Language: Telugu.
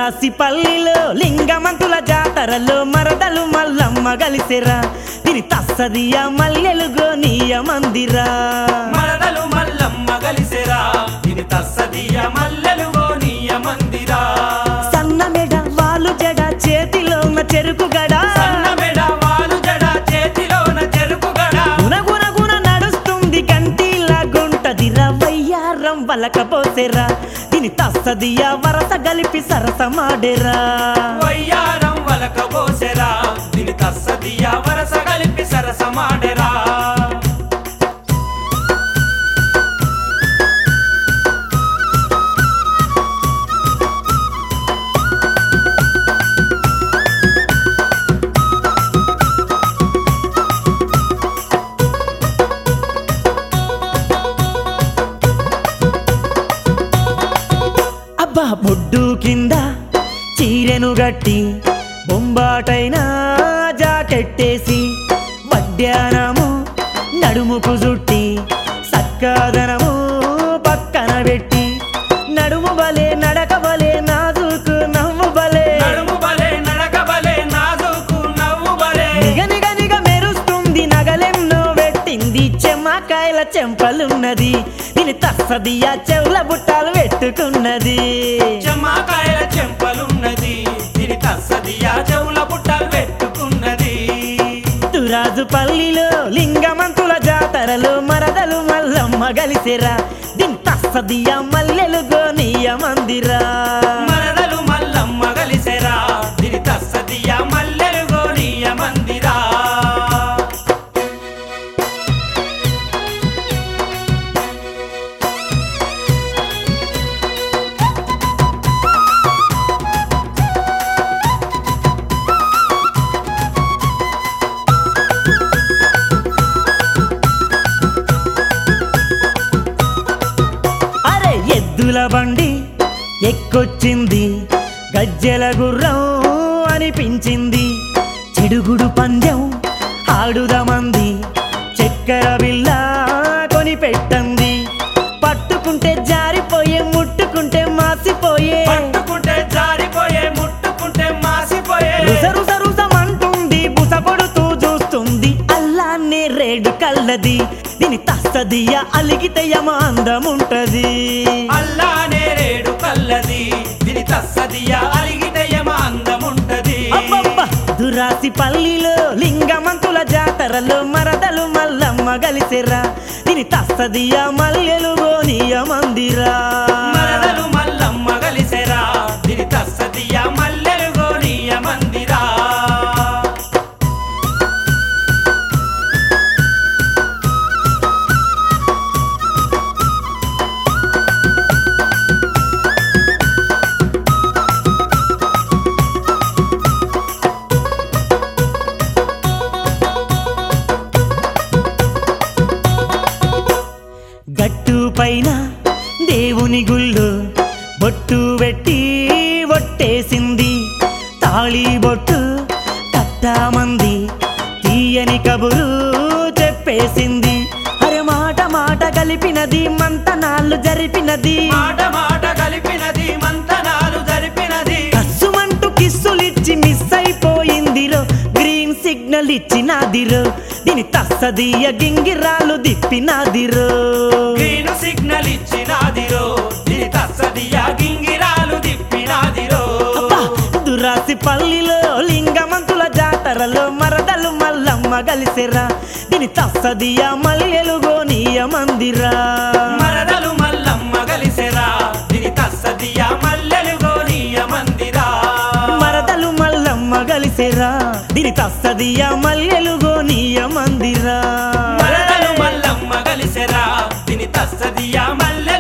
దురాసి పల్లిలో లింగమంతుల జాతరలో మరదలు మల్లమ్మ గలిసెరా తిని తస్సదియ మల్లెలు గోనీయ మందిరా మరదలు మల్లమ్మ గలిసెరా ఇది తస్సదియ మల్లెలు గోనీయ మందిరా సన్న మెడ వాలు జడ చేతిలో ఉన్న చెరుకు గడ సన్న మెడ వాలు జడ చేతిలోన చెరుకు గడ గున గున గున నడుస్తుంది కంటిలా గుంటదిరా వయ్యారం వలకపోసెరా తిని తస్సదియ వరస గలిపి సరసమాడెరా వయ్యారం వలక పోసెరా దీని తస్సదియ వరస కలిపి సరసమాడెరా అబ్బా బొడ్డు కింద చీరెను గట్టి బొంబాటైనా జాకెట్టేసి మధ్యాహ్నము నడుముకు జుట్టి సక్కాదనము పక్కన పెట్టి నడుము బలే నడక బలే నాజుకు నవ్వు బలే నడుము బలే నడక బలే నాజుకు నవ్వు బలే నిగ నిగ నిగ మెరుస్తుంది నగలెన్నో పెట్టింది చెమ్మకాయల చెంపలున్నది దీని తస్సదియ చెవుల బుట్టాలు పెట్టుకున్నది చెమ్మకాయల చెంపలున్నది దీని తస్సదియ చెవుల బుట్టలు పెట్టుకున్నది తురాజు పల్లిలో లింగమంతుల జాతరలో మరదలు మల్లమ్మ గలిసెరా దీని తస్సదియ మల్లెలు గోనీయ మందిరా మరదలు మల్లమ్మ గలిసెరా దీని తస్సదియ మల్లెలు గోనీయ మందిరా అరే ఎద్దుల బండి ఎక్కొచ్చింది గజ్జెల గుర్రం అనిపించింది చెడుగుడు పందెం ఆడుదమంది చక్కెర బిల్ల కొని పెట్టంది పట్టుకుంటే జారిపోయే ముట్టుకుంటే మాసిపోయే పట్టుకుంటే జారిపోయే ముట్టుకుంటే మాసిపోయే రుస రుస రుసమంటుంది బుస కొడుతూ చూస్తుంది అల్లానే రేడు కల్లది దీని తస్తదియ అలిగితే యమ అందముంటది అల్లానే రేడు కల్లది దీని తస్సదియ అలిగితయమ అందముంటది అబ్బబ్బ! దురాసి పల్లిలో లింగమంతుల జాతరలో మరదలు మల్లమ్మ గలిసెరా దీని తస్తదియ మల్లెలు గోనీయ మందిరా మరదలు మల్లమ్మ గలిసెరా దీని తస్సదియ మల్లెలు గోనీయ మందిరా గట్టు పైన దేవుని గుళ్ళు బొట్టు పెట్టి ఒట్టేసింది తాళి బొట్టు కట్టామంది తీయని కబురు చెప్పేసింది అరే మాట మాట కలిపినది మంతనాళ్ళు జరిపినది మాట మాట కలిపినది మంతనాలు జరిపినది కస్సుమంటూ కిస్సులిచ్చి మిస్ అయిపోయిందిరో గ్రీన్ సిగ్నల్ ఇచ్చినాదిరో దీని తస్సదియ గింగిరాలు దిప్పినాదిరో గ్రీను సిగ్నల్ ఇచ్చినాదిరో దీని తస్సదియ గింగిరాలు దిప్పినాదిరో అబ్బా! దురాసి పల్లిలో లింగమంతుల జాతరలో మరదలు మల్లమ్మ గలిసెరా దీని తస్సదియ మల్లెలు గోనీయ మందిరా మరదలు మల్లమ్మ గలిసెరా దీని తస్సదియ మల్లెలు గోనీయ మందిరా మరదలు మల్లమ్మ గలిసెరా దీని తస్సదియ మల్లెలు గోనీయ మందిరా మరదలు మల్లమ్మ గలిసెరా దీని తస్సదియ మల్లె